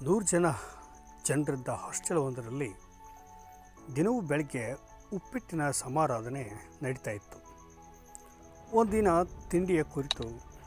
ನೂರು ಜನ ಜನರಿದ್ದ ಹಾಸ್ಟೆಲ್ ಒಂದರಲ್ಲಿ ದಿನವೂ ಬೆಳಗ್ಗೆ ಉಪ್ಪಿಟ್ಟಿನ ಸಮಾರಾಧನೆ ನಡೀತಾ ಇತ್ತು ಒಂದಿನ ತಿಂಡಿಯ ಕುರಿತು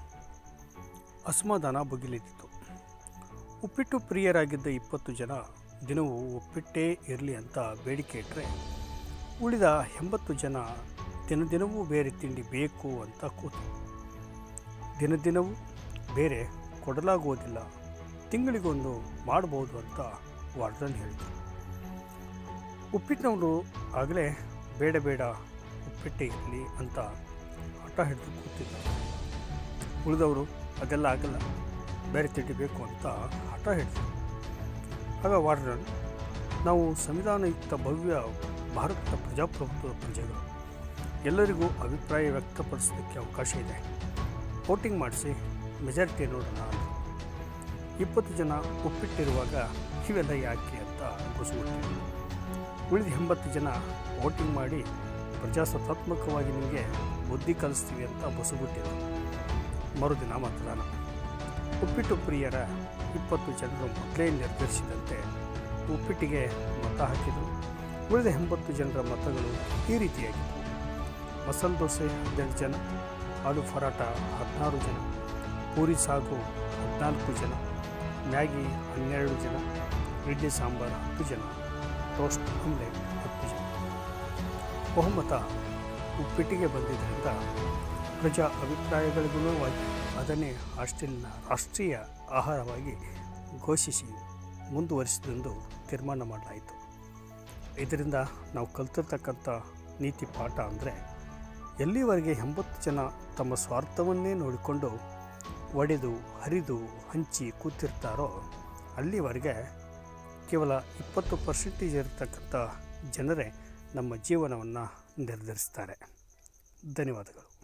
ಅಸಮಾಧಾನ ಭುಗಿಲೆದ್ದಿತು ಉಪ್ಪಿಟ್ಟು ಪ್ರಿಯರಾಗಿದ್ದ ಇಪ್ಪತ್ತು ಜನ ದಿನವೂ ಉಪ್ಪಿಟ್ಟೇ ಇರಲಿ ಅಂತ ಬೇಡಿಕೆ ಇಟ್ಟರೆ ಉಳಿದ ಎಂಬತ್ತು ಜನ ದಿನ ದಿನವೂ ಬೇರೆ ತಿಂಡಿ ಬೇಕು ಅಂತ ಕೂತು ದಿನ ದಿನವೂ ಬೇರೆ ಕೊಡಲಾಗುವುದಿಲ್ಲ ತಿಂಗಳಿಗೊಂದು ಮಾಡ್ಬೋದು ಅಂತ ವಾರ್ಡನ್ ಹೇಳಿದರು ಉಪ್ಪಿಟ್ಟಿನವರು ಆಗಲೇ ಬೇಡ ಬೇಡ ಉಪ್ಪಿಟ್ಟೇ ಇರಲಿ ಅಂತ ಹಠ ಹಿಡಿದು ಕೂತಿದ್ದರು ಉಳಿದವರು ಅದೆಲ್ಲ ಆಗಲ್ಲ ಬೇರೆ ತಿಂಡಿ ಬೇಕು ಅಂತ ಹಠ ಹಿಡಿದರು ಆಗ ವಾರ್ಡನ್ ನಾವು ಸಂವಿಧಾನಯುಕ್ತ ಭವ್ಯ ಭಾರತದ ಪ್ರಜಾಪ್ರಭುತ್ವದ ಪ್ರಜೆಗಳು ಎಲ್ಲರಿಗೂ ಅಭಿಪ್ರಾಯ ವ್ಯಕ್ತಪಡಿಸೋದಕ್ಕೆ ಅವಕಾಶ ಇದೆ ವೋಟಿಂಗ್ ಮಾಡಿಸಿ ಮೆಜಾರಿಟಿ ನೋಡೋಣ ಅಂದ್ರು. ಇಪ್ಪತ್ತು ಜನ ಒಪ್ಪಿಟ್ಟಿರುವಾಗ ಇವೆಲ್ಲ ಯಾಕೆ ಅಂತ ಗೊಸುಬಿಟ್ಟು ಉಳಿದ ಎಂಬತ್ತು ಜನ ವೋಟಿಂಗ್ ಮಾಡಿ ಪ್ರಜಾಸತ್ತಾತ್ಮಕವಾಗಿ ನಿಮಗೆ ಬುದ್ಧಿ ಕಲಿಸ್ತೀವಿ ಅಂತ ಬಸುಬಿಟ್ಟಿದ್ರು ಮರುದಿನ ಮತದಾನ ಉಪ್ಪಿಟ್ಟು ಪ್ರಿಯರ ಇಪ್ಪತ್ತು ಜನರು ಮೊದಲೇ ನಿರ್ಧರಿಸಿದಂತೆ ಉಪ್ಪಿಟ್ಟಿಗೆ ಮತ ಹಾಕಿದರು ಉಳಿದ ಎಂಬತ್ತು ಜನರ ಮತಗಳು ಈ ರೀತಿಯಾಗಿದ್ದವು ಮಸಾಲೆ ದೋಸೆ ಹದಿನೆಂಟು ಜನ ಆಲೂ ಪರಾಟ ಹದಿನಾರು ಜನ ಪೂರಿ ಸಾಗು ಹದಿನಾಲ್ಕು ಜನ ಮ್ಯಾಗಿ ಹನ್ನೆರಡು ಜನ ಇಡ್ಲಿ ಸಾಂಬಾರು ಹತ್ತು ಜನ ಟೋಸ್ಟ್ ಆಮ್ಲೆಟ್ ಹತ್ತು ಜನ ಬಹುಮತ ಉಪ್ಪಿಟ್ಟಿಗೆ ಬಂದಿದ್ದರಿಂದ ಪ್ರಜಾ ಅಭಿಪ್ರಾಯಗಳಿಗನುವಾಗಿ ಅದನ್ನೇ ಹಾಸ್ಟೆಲ್ನ ರಾಷ್ಟ್ರೀಯ ಆಹಾರವಾಗಿ ಘೋಷಿಸಿ ಮುಂದುವರಿಸಿದೆಂದು ತೀರ್ಮಾನ ಮಾಡಲಾಯಿತು ಇದರಿಂದ ನಾವು ಕಲ್ತಿರ್ತಕ್ಕಂಥ ನೀತಿ ಪಾಠ ಅಂದರೆ ಎಲ್ಲಿವರೆಗೆ ಎಂಬತ್ತು ಜನ ತಮ್ಮ ಸ್ವಾರ್ಥವನ್ನೇ ನೋಡಿಕೊಂಡು ಒಡೆದು ಹರಿದು ಹಂಚಿ ಕೂತಿರ್ತಾರೋ ಅಲ್ಲಿವರೆಗೆ ಕೇವಲ ಇಪ್ಪತ್ತು ಪರ್ಸೆಂಟೇಜ್ ಇರತಕ್ಕಂಥ ಜನರೇ ನಮ್ಮ ಜೀವನವನ್ನು ನಿರ್ಧರಿಸ್ತಾರೆ ಧನ್ಯವಾದಗಳು